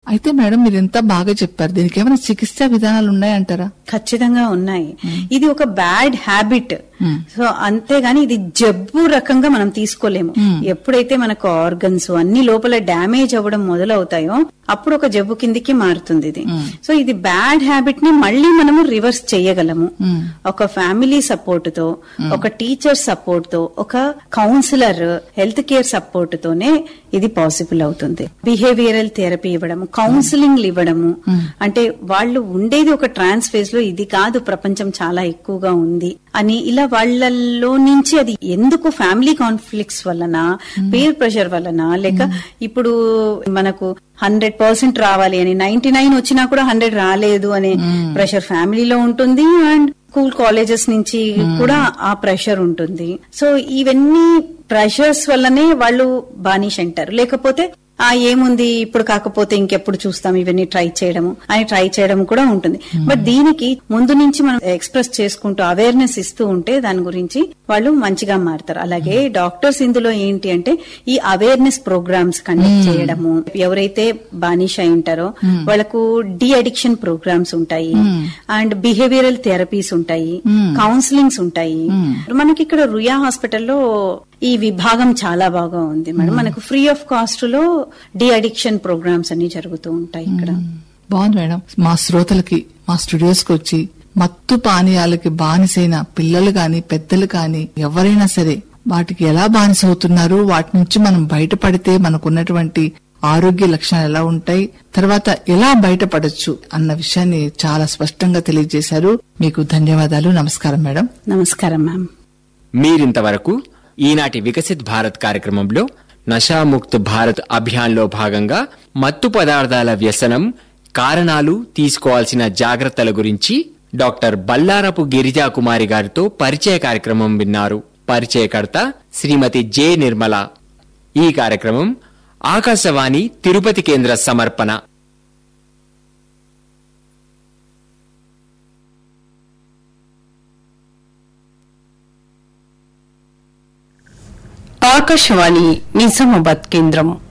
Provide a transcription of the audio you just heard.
అయితే మేడం మీరు ఎంత బాగా చెప్పారు దీనికి ఏమైనా చికిత్సా విధానాలు ఉన్నాయంటారా ఖచ్చితంగా ఉన్నాయి ఇది ఒక బ్యాడ్ హ్యాబిట్ సో అంతేగాని ఇది జబ్బు రకంగా మనం తీసుకోలేము ఎప్పుడైతే మనకు ఆర్గన్స్ అన్ని లోపల డ్యామేజ్ అవ్వడం మొదలవుతాయో అప్పుడు ఒక జబ్బు కిందికి మారుతుంది ఇది సో ఇది బ్యాడ్ హ్యాబిట్ ని మళ్ళీ మనము రివర్స్ చేయగలము ఒక ఫ్యామిలీ సపోర్ట్ తో ఒక టీచర్ సపోర్ట్ తో ఒక కౌన్సిలర్ హెల్త్ కేర్ సపోర్ట్ తోనే ఇది పాసిబుల్ అవుతుంది బిహేవియరల్ థెరపీ ఇవ్వడము కౌన్సిలింగ్ ఇవ్వడము అంటే వాళ్ళు ఉండేది ఒక ట్రాన్స్ ఫేజ్ లో ఇది కాదు ప్రపంచం చాలా ఎక్కువగా ఉంది అని ఇలా వాళ్ళల్లో నుంచి అది ఎందుకు ఫ్యామిలీ కాన్ఫ్లిక్ట్స్ వలన పేర్ ప్రెషర్ వలన లేక ఇప్పుడు మనకు హండ్రెడ్ పర్సెంట్ రావాలి అని నైన్టీ నైన్ వచ్చినా కూడా హండ్రెడ్ రాలేదు అనే ప్రెషర్ ఫ్యామిలీలో ఉంటుంది అండ్ స్కూల్ కాలేజెస్ నుంచి కూడా ఆ ప్రెషర్ ఉంటుంది సో ఇవన్నీ ప్రెషర్స్ వల్లనే వాళ్ళు బానిష్ అంటారు లేకపోతే ఆ ఏముంది ఇప్పుడు కాకపోతే ఇంకెప్పుడు చూస్తాం ఇవన్నీ ట్రై చేయడము అని ట్రై చేయడం కూడా ఉంటుంది బట్ దీనికి ముందు నుంచి మనం ఎక్స్ప్రెస్ చేసుకుంటూ అవేర్నెస్ ఇస్తూ ఉంటే దాని గురించి వాళ్ళు మంచిగా మారుతారు అలాగే డాక్టర్స్ ఇందులో ఏంటి అంటే ఈ అవేర్నెస్ ప్రోగ్రామ్స్ కండక్ట్ చేయడము ఎవరైతే బానిష అయి ఉంటారో వాళ్ళకు డి అడిక్షన్ ప్రోగ్రామ్స్ ఉంటాయి అండ్ బిహేవియరల్ థెరపీస్ ఉంటాయి కౌన్సిలింగ్స్ ఉంటాయి మనకి ఇక్కడ రుయా హాస్పిటల్లో ఈ విభాగం చాలా బాగా ఉంది మేడం మనకు ఫ్రీ ఆఫ్ కాస్ట్ లో డి అడిక్షన్ ప్రోగ్రామ్స్ అన్ని జరుగుతూ ఉంటాయి ఇక్కడ బాగుంది మేడం మా శ్రోతలకి మా స్టూడియోస్ కి వచ్చి మత్తు పానీయాలకి బానిసైన పిల్లలు గాని పెద్దలు కాని ఎవరైనా సరే వాటికి ఎలా బానిస అవుతున్నారు వాటి నుంచి మనం బయటపడితే మనకున్నటువంటి ఆరోగ్య లక్షణాలు ఎలా ఉంటాయి తర్వాత ఎలా బయటపడొచ్చు అన్న విషయాన్ని చాలా స్పష్టంగా తెలియజేశారు మీకు ధన్యవాదాలు నమస్కారం మేడం నమస్కారం మ్యామ్ మీరింతవరకు ఈనాటి వికసిత్ భారత్ కార్యక్రమంలో నషాముక్త్ భారత్ అభియాన్లో భాగంగా మత్తు పదార్థాల వ్యసనం కారణాలు తీసుకోవాల్సిన జాగ్రత్తల గురించి డాక్టర్ బల్లారపు గిరిజా కుమారి గారితో పరిచయ కార్యక్రమం విన్నారు పరిచయకర్త శ్రీమతి జె నిర్మల ఈ కార్యక్రమం ఆకాశవాణి తిరుపతి కేంద్ర సమర్పణ ఆకాశవాణి నిజామాబాద్ కేంద్రం